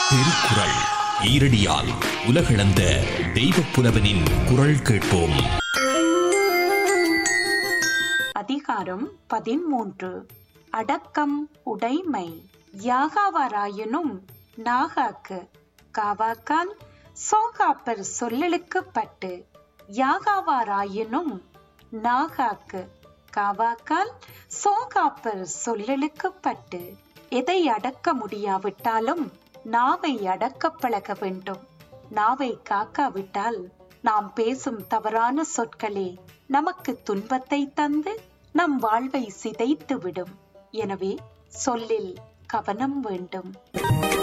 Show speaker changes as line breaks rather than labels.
திருக்குறள் ஈரடியால் உலகளந்த தெய்வப் புலவனின் குரல் கேட்போம்
அதிகாரம் பதிமூன்று அடக்கம் உடைமை யாகாவாராயினும் நாகாக்கு காவாக்கால் சோகாப்பர் சொல்லலுக்கு பட்டு யாகாவாராயினும் நாகாக்கு காவாக்கால் சோகாப்பர் சொல்லலுக்கு பட்டு எதை அடக்க முடியாவிட்டாலும் நாவை அடக்கப் பழக வேண்டும் நாவை காக்காவிட்டால் நாம் பேசும் தவறான சொற்களே நமக்கு துன்பத்தை தந்து நம் வாழ்வை சிதைத்து விடும் எனவே சொல்லில் கவனம் வேண்டும்